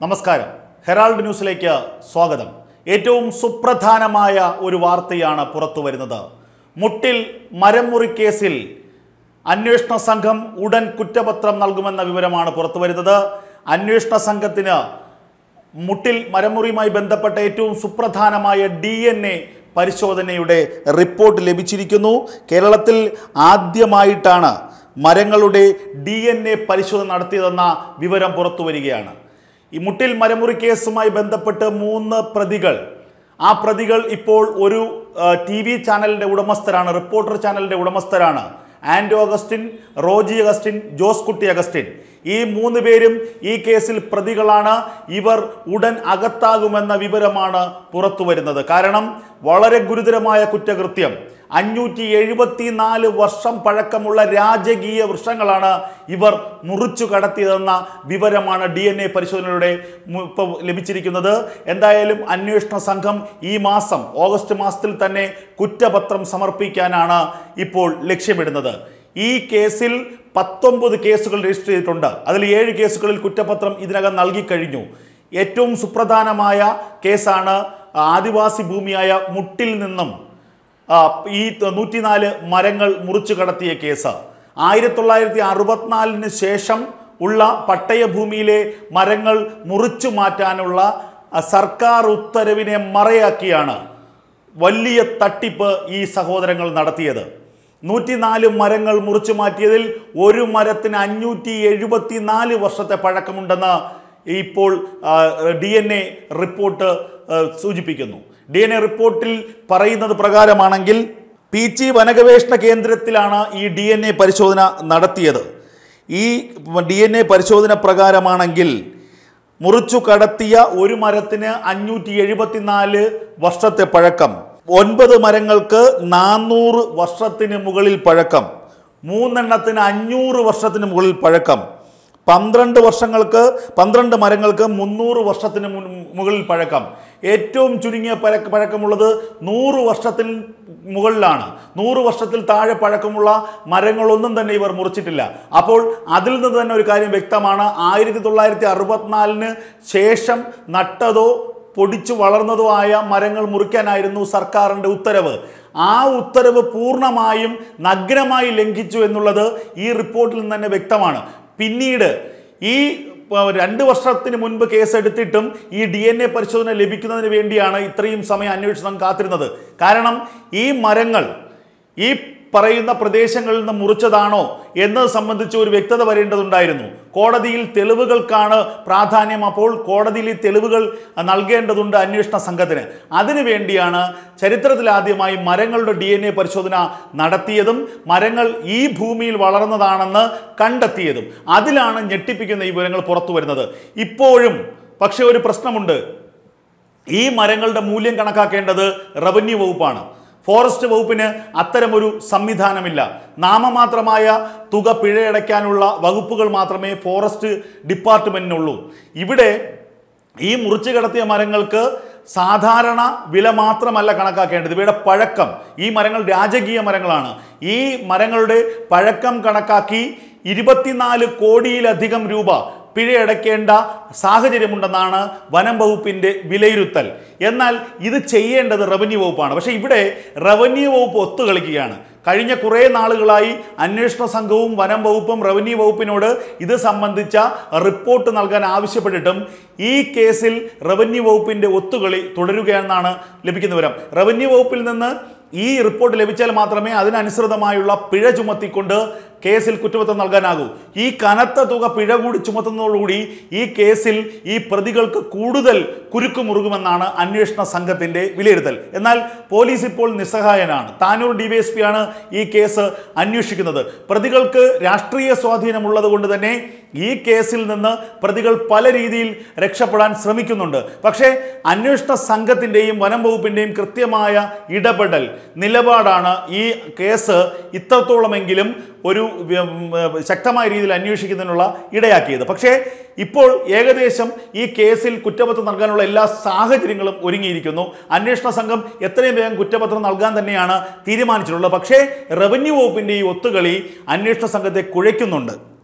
നമസ്കാരം ഹെറാൾഡ് ന്യൂസിലേക്ക് സ്വാഗതം ഏറ്റവും സുപ്രധാനമായ ഒരു വാർത്തയാണ് പുറത്തു വരുന്നത് മുട്ടിൽ മരംമുറി കേസിൽ അന്വേഷണ സംഘം ഉടൻ കുറ്റപത്രം നൽകുമെന്ന വിവരമാണ് പുറത്തു വരുന്നത് അന്വേഷണ സംഘത്തിന് മുട്ടിൽ മരമുറിയുമായി ബന്ധപ്പെട്ട ഏറ്റവും സുപ്രധാനമായ ഡി എൻ എ പരിശോധനയുടെ റിപ്പോർട്ട് ലഭിച്ചിരിക്കുന്നു കേരളത്തിൽ ആദ്യമായിട്ടാണ് മരങ്ങളുടെ ഡി എൻ എ പരിശോധന നടത്തിയതെന്ന വിവരം പുറത്തു വരികയാണ് ഈ മുട്ടിൽ മരമുറി കേസുമായി ബന്ധപ്പെട്ട് മൂന്ന് പ്രതികൾ ആ പ്രതികൾ ഇപ്പോൾ ഒരു ടി വി ചാനലിൻ്റെ ഉടമസ്ഥരാണ് റിപ്പോർട്ടർ ചാനലിൻ്റെ ഉടമസ്ഥരാണ് ആൻഡോ അഗസ്റ്റിൻ റോജി അഗസ്റ്റിൻ ജോസ് കുട്ടി അഗസ്റ്റിൻ ഈ മൂന്ന് പേരും ഈ കേസിൽ പ്രതികളാണ് ഇവർ ഉടൻ അകത്താകുമെന്ന വിവരമാണ് പുറത്തു വരുന്നത് കാരണം വളരെ ഗുരുതരമായ കുറ്റകൃത്യം അഞ്ഞൂറ്റി എഴുപത്തിനാല് വർഷം പഴക്കമുള്ള രാജകീയ വൃക്ഷങ്ങളാണ് ഇവർ മുറിച്ചു കടത്തിയതെന്ന വിവരമാണ് ഡി എൻ എ പരിശോധനയുടെ മു- ഇപ്പോൾ ലഭിച്ചിരിക്കുന്നത് എന്തായാലും അന്വേഷണ സംഘം ഈ മാസം ഓഗസ്റ്റ് മാസത്തിൽ തന്നെ കുറ്റപത്രം സമർപ്പിക്കാനാണ് ഇപ്പോൾ ലക്ഷ്യമിടുന്നത് ഈ കേസിൽ പത്തൊമ്പത് കേസുകൾ രജിസ്റ്റർ ചെയ്തിട്ടുണ്ട് അതിൽ ഏഴ് കേസുകളിൽ കുറ്റപത്രം ഇതിനകം നൽകിക്കഴിഞ്ഞു ഏറ്റവും സുപ്രധാനമായ കേസാണ് ആദിവാസി ഭൂമിയായ മുട്ടിൽ നിന്നും ആ, ഈ നൂറ്റിനാല് മരങ്ങൾ മുറിച്ചു കടത്തിയ കേസ് ആയിരത്തി തൊള്ളായിരത്തി അറുപത്തിനാലിന് ശേഷം ഉള്ള പട്ടയഭൂമിയിലെ മരങ്ങൾ മുറിച്ചു മാറ്റാനുള്ള ആ, സർക്കാർ ഉത്തരവിനെ മറയാക്കിയാണ് വലിയ തട്ടിപ്പ് ഈ സഹോദരങ്ങൾ നടത്തിയത് നൂറ്റിനാല് മരങ്ങൾ മുറിച്ചു മാറ്റിയതിൽ ഒരു മരത്തിന് അഞ്ഞൂറ്റി എഴുപത്തി നാല് വർഷത്തെ പഴക്കമുണ്ടെന്ന് ഇപ്പോൾ ഡി എൻ എ റിപ്പോർട്ട് ആ, സൂചിപ്പിക്കുന്നു ഡി എൻ എ റിപ്പോർട്ടിൽ പറയുന്നത് പ്രകാരമാണെങ്കിൽ പീച്ചി വനഗവേഷണ കേന്ദ്രത്തിലാണ് ഈ ഡി എൻ എ പരിശോധന നടത്തിയത് ഈ ഡി എൻ എ പരിശോധന പ്രകാരമാണെങ്കിൽ മുറിച്ചു കടത്തിയ ഒരു മരത്തിന് അഞ്ഞൂറ്റി എഴുപത്തിനാല് വർഷത്തെ പഴക്കം ഒൻപത് മരങ്ങൾക്ക് നാനൂറ് വർഷത്തിന് മുകളിൽ പഴക്കം മൂന്നെണ്ണത്തിന് അഞ്ഞൂറ് വർഷത്തിന് മുകളിൽ പഴക്കം പന്ത്രണ്ട് വർഷങ്ങൾക്ക് പന്ത്രണ്ട് മരങ്ങൾക്ക് മുന്നൂറ് വർഷത്തിന് മുൻ- മുകളിൽ പഴക്കം ഏറ്റവും ചുരുങ്ങിയ പഴക്ക പഴക്കമുള്ളത് നൂറ് വർഷത്തിന് മുകളിലാണ് നൂറ് വർഷത്തിൽ താഴെ പഴക്കമുള്ള മരങ്ങളൊന്നും തന്നെ ഇവർ മുറിച്ചിട്ടില്ല അപ്പോൾ അതിൽ നിന്ന് തന്നെ ഒരു കാര്യം വ്യക്തമാണ് ആയിരത്തി തൊള്ളായിരത്തി അറുപത്തിനാലിന് ശേഷം നട്ടതോ പൊടിച്ചു വളർന്നതോ ആയ മരങ്ങൾ മുറിക്കാനായിരുന്നു സർക്കാരിൻ്റെ ഉത്തരവ് ആ ഉത്തരവ് പൂർണ്ണമായും നഗ്നമായി ലംഘിച്ചു എന്നുള്ളത് ഈ റിപ്പോർട്ടിൽ നിന്ന് തന്നെ വ്യക്തമാണ് പിന്നീട് ഈ പ- രണ്ട് വർഷത്തിന് മുൻപ് കേസെടുത്തിട്ടും ഈ ഡി എൻ എ പരിശോധന ലഭിക്കുന്നതിന് വേണ്ടിയാണ് ഇത്രയും സമയം അന്വേഷണം കാത്തിരുന്നത് കാരണം ഈ മരങ്ങൾ ഈ പറയുന്ന പ്രദേശങ്ങളിൽ നിന്ന് മുറിച്ചതാണോ എന്നത് സംബന്ധിച്ച് ഒരു വ്യക്തത വരേണ്ടതുണ്ടായിരുന്നു കോടതിയിൽ തെളിവുകൾക്കാണ് പ്രാധാന്യം അപ്പോൾ കോടതിയിൽ ഈ തെളിവുകൾ നൽകേണ്ടതുണ്ട് അന്വേഷണ സംഘത്തിന് അതിനു വേണ്ടിയാണ് ചരിത്രത്തിലാദ്യമായി മരങ്ങളുടെ ഡി എൻ എ പരിശോധന നടത്തിയതും മരങ്ങൾ ഈ ഭൂമിയിൽ വളർന്നതാണെന്ന് കണ്ടെത്തിയതും അതിലാണ് ഞെട്ടിപ്പിക്കുന്ന ഈ വിവരങ്ങൾ പുറത്തു വരുന്നത് ഇപ്പോഴും പക്ഷേ ഒരു പ്രശ്നമുണ്ട് ഈ മരങ്ങളുടെ മൂല്യം കണക്കാക്കേണ്ടത് റവന്യൂ വകുപ്പാണ് ഫോറസ്റ്റ് വകുപ്പിന് അത്തരമൊരു സംവിധാനമില്ല നാമമാത്രമായ തുക പിഴയടയ്ക്കാനുള്ള വകുപ്പുകൾ മാത്രമേ ഫോറസ്റ്റ് ഡിപ്പാർട്ട്മെന്റിനുള്ളൂ ഇവിടെ ഈ മുറിച്ചു കടത്തിയ മരങ്ങൾക്ക് സാധാരണ വില മാത്രമല്ല കണക്കാക്കേണ്ടത് ഇവയുടെ പഴക്കം ഈ മരങ്ങൾ രാജകീയ മരങ്ങളാണ് ഈ മരങ്ങളുടെ പഴക്കം കണക്കാക്കി ഇരുപത്തിനാല് കോടിയിലധികം രൂപ പിഴയടയ്ക്കേണ്ട സാഹചര്യമുണ്ടെന്നാണ് വനം വകുപ്പിൻ്റെ വിലയിരുത്തൽ എന്നാൽ ഇത് ചെയ്യേണ്ടത് റവന്യൂ വകുപ്പാണ് പക്ഷേ ഇവിടെ റവന്യൂ വകുപ്പ് ഒത്തുകളിക്കുകയാണ് കഴിഞ്ഞ കുറേ നാളുകളായി അന്വേഷണ സംഘവും വനം വകുപ്പും റവന്യൂ വകുപ്പിനോട് ഇത് സംബന്ധിച്ച റിപ്പോർട്ട് നൽകാൻ ആവശ്യപ്പെട്ടിട്ടും ഈ കേസിൽ റവന്യൂ വകുപ്പിൻ്റെ ഒത്തുകളി തുടരുകയെന്നാണ് ലഭിക്കുന്ന വിവരം റവന്യൂ വകുപ്പിൽ നിന്ന് ഈ റിപ്പോർട്ട് ലഭിച്ചാൽ മാത്രമേ അതിനനുസൃതമായുള്ള പിഴ ചുമത്തിക്കൊണ്ട് കേസിൽ കുറ്റപത്രം നൽകാനാകൂ ഈ കനത്ത തുക പിഴ കൂടി ചുമത്തുന്നതോടുകൂടി ഈ കേസിൽ ഈ പ്രതികൾക്ക് കൂടുതൽ കുരുക്ക് മുറുകുമെന്നാണ് അന്വേഷണ സംഘത്തിന്റെ വിലയിരുത്തൽ എന്നാൽ പോലീസ് ഇപ്പോൾ നിസ്സഹായനാണ് താനൂർ ഡിവൈഎസ്പി ആണ് ഈ കേസ് അന്വേഷിക്കുന്നത് പ്രതികൾക്ക് രാഷ്ട്രീയ സ്വാധീനമുള്ളത് കൊണ്ട് തന്നെ ഈ കേസിൽ നിന്ന് പ്രതികൾ പല രീതിയിൽ രക്ഷപ്പെടാൻ ശ്രമിക്കുന്നുണ്ട് പക്ഷേ അന്വേഷണ സംഘത്തിൻ്റെയും വനം വകുപ്പിൻ്റെയും കൃത്യമായ ഇടപെടൽ നിലപാടാണ് ഈ കേസ് ഇത്രത്തോളമെങ്കിലും ഒരു വ്യ- ഉം, ശക്തമായ രീതിയിൽ അന്വേഷിക്കുന്നതിനുള്ള ഇടയാക്കിയത് പക്ഷേ ഇപ്പോൾ ഏകദേശം ഈ കേസിൽ കുറ്റപത്രം നൽകാനുള്ള എല്ലാ സാഹചര്യങ്ങളും ഒരുങ്ങിയിരിക്കുന്നു അന്വേഷണ സംഘം എത്രയും വേഗം കുറ്റപത്രം നൽകാൻ തന്നെയാണ് തീരുമാനിച്ചിട്ടുള്ളത് പക്ഷേ റവന്യൂ വകുപ്പിൻ്റെ ഈ ഒത്തുകളി അന്വേഷണ സംഘത്തെ കുഴയ്ക്കുന്നുണ്ട്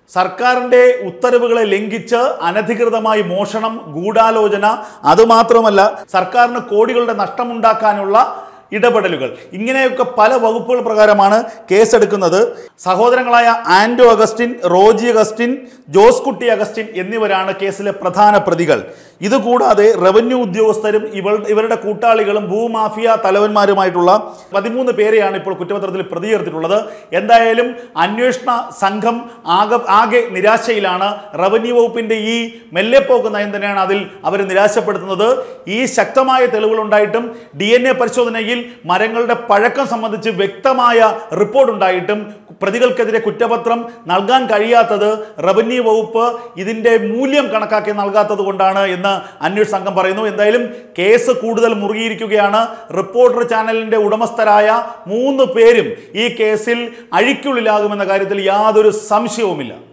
സർക്കാരിൻ്റെ ഉത്തരവുകളെ ലംഘിച്ച് അനധികൃതമായി മോഷണം ഗൂഢാലോചന അതുമാത്രമല്ല സർക്കാരിന് കോടികളുടെ നഷ്ടമുണ്ടാക്കാനുള്ള ഇടപെടലുകൾ ഇങ്ങനെയൊക്കെ പല വകുപ്പുകൾ പ്രകാരമാണ് കേസെടുക്കുന്നത് സഹോദരങ്ങളായ ആൻഡോ അഗസ്റ്റിൻ റോജി അഗസ്റ്റിൻ ജോസ് കുട്ടി അഗസ്റ്റിൻ എന്നിവരാണ് കേസിലെ പ്രധാന പ്രതികൾ ഇതുകൂടാതെ റവന്യൂ ഉദ്യോഗസ്ഥരും ഇവൾ ഇവരുടെ കൂട്ടാളികളും ഭൂമാഫിയ തലവന്മാരുമായിട്ടുള്ള പതിമൂന്ന് പേരെയാണ് ഇപ്പോൾ കുറ്റപത്രത്തിൽ പ്രതി ചേർത്തിട്ടുള്ളത് എന്തായാലും അന്വേഷണ സംഘം ആകെ ആകെ നിരാശയിലാണ് റവന്യൂ വകുപ്പിന്റെ ഈ മെല്ലെപ്പോക്ക് നയം തന്നെയാണ് അതിൽ അവർ നിരാശപ്പെടുത്തുന്നത് ഈ ശക്തമായ തെളിവുകളുണ്ടായിട്ടും ഡി എൻ എ പരിശോധനയിൽ മരങ്ങളുടെ പഴക്കം സംബന്ധിച്ച് വ്യക്തമായ റിപ്പോർട്ട് ഉണ്ടായിട്ടും പ്രതികൾക്കെതിരെ കുറ്റപത്രം നൽകാൻ കഴിയാത്തത് റവന്യൂ വകുപ്പ് ഇതിന്റെ മൂല്യം കണക്കാക്കി നൽകാത്തത് കൊണ്ടാണ് എന്ന് അന്വേഷണ സംഘം പറയുന്നു എന്തായാലും കേസ് കൂടുതൽ മുറുകിയിരിക്കുകയാണ് റിപ്പോർട്ടർ ചാനലിന്റെ ഉടമസ്ഥരായ മൂന്ന് പേരും ഈ കേസിൽ അഴിക്കുള്ളിലാകുമെന്ന കാര്യത്തിൽ യാതൊരു സംശയവുമില്ല